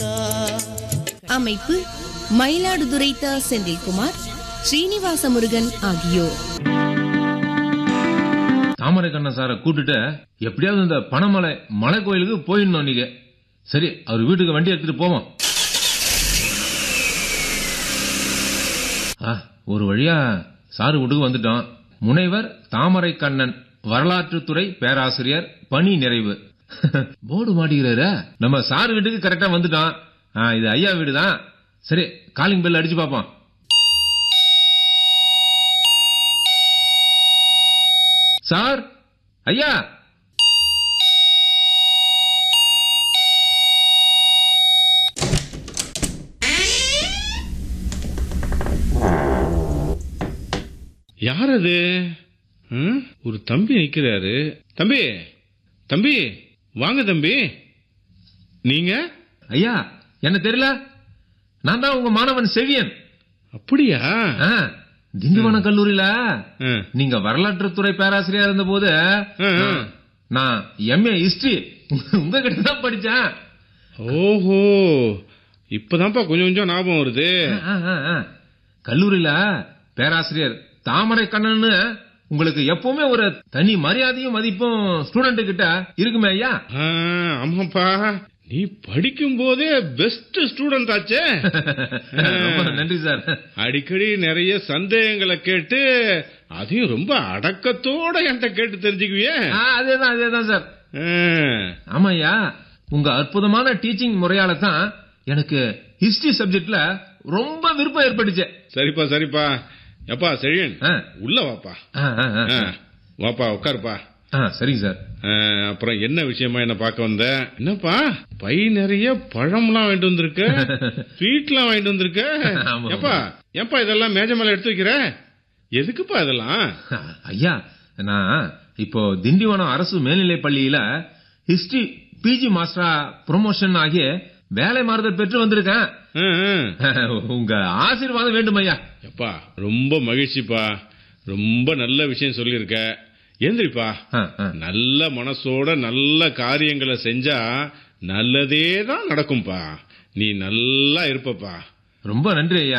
அமைப்பு மயிலாடுதுறை த செந்தில்குமார் ஸ்ரீனிவாச முருகன் ஆகியோர் தாமரை கண்ணன் சாரை கூட்டுட்டு எப்படியாவது இந்த பனமலை மலை கோயிலுக்கு போயிடணும் நீங்க சரி அவர் வீட்டுக்கு வண்டி எடுத்துட்டு போவோம் ஆ, ஒரு வழியா சாரு வீட்டுக்கு வந்துட்டோம் முனைவர் தாமரை கண்ணன் வரலாற்றுத்துறை பேராசிரியர் பணி நிறைவு போர்டு மாட்டிக்கிறாரு நம்ம சாரு வீட்டுக்கு கரெக்டா வந்துட்டோம் ஆ, இது ஐயா வீடு தான் சரி காலிங் பெல் அடிச்சு பார்ப்போம் சார் ஐயா யார் அது ம்? ஒரு தம்பி நிக்கிறாரு தம்பி தம்பி வாங்க தம்பி நீங்க ஐயா என்ன தெரியல நான் தான் உங்க மாணவன் செவியன் அப்படியா ஆ, திண்டிவனம் கல்லூரியில ஆ. நீங்க வரலாற்றுத்துறை பேராசிரியர் இருந்த போது ஆ, ஆ. நான் எம்ஏ ஹிஸ்டரி உங்ககிட்ட தான் படிச்சேன் ஓஹோ இப்பதான்ப்பா கொஞ்சம் கொஞ்சம் ஞாபகம் வருது ஆ, ஆ, ஆ. கல்லூரியில பேராசிரியர் தாமரை கண்ணன்னு உங்களுக்கு எப்பவுமே ஒரு தனி மரியாதையும் மதிப்பும் ஸ்டூடெண்ட் கிட்ட இருக்குமே ஐயா ஆ, ஆமாப்பா நீ படிக்கும் போதே பெஸ்ட் ஸ்டூடெண்ட் ஆச்சே ரொம்ப நன்றி சார் அடிக்கடி நிறைய சந்தேகங்களை கேட்டு அதையும் ரொம்ப அடக்கத்தோட என்கிட்ட கேட்டு தெரிஞ்சுக்குவியே ஆ, அதேதான் அதேதான் சார் ஆ. ஆமாய்யா உங்க அற்புதமான டீச்சிங் முறையால தான் எனக்கு ஹிஸ்டரி சப்ஜெக்ட்ல ரொம்ப விருப்பம் ஏற்பட்டுச்சு சரிப்பா சரிப்பா எப்பா செழியன் ஆ. உள்ள வாப்பா ஆ, ஆ, ஆ. ஆ, வாப்பா உட்காருப்பா ஆ, சரிங்க சார் ஆ, அப்புறம் என்ன விஷயமா என்ன பார்க்க வந்த என்னப்பா பை நிறைய பழம்லாம் வாங்கிட்டு வந்திருக்க ஸ்வீட்லாம் வாங்கிட்டு வந்திருக்க ஆமா. எப்பா ஏப்பா இதெல்லாம் மேஜை மேல எடுத்து வைக்கிற எதுக்குப்பா இதெல்லாம் ஐயா நான் இப்போ திண்டிவனம் அரசு மேல்நிலைப் பள்ளியில ஹிஸ்டரி பிஜி மாஸ்டரா ப்ரொமோஷன் ஆகி வேலை மாறுதல் பெற்று வந்திருக்கேன் ஆ, ஆ. உங்க ஆசீர்வாதம் வேண்டும் ஐயா எப்பா ரொம்ப மகிழ்ச்சிப்பா ரொம்ப நல்ல விஷயம் சொல்லியிருக்க ஏந்திரிப்பா ஆ, ஆ. நல்ல மனசோட நல்ல காரியங்களை செஞ்சா நல்லதே தான் நடக்கும்பா நீ நல்லா இருப்பப்பா ரொம்ப நன்றி ஐயா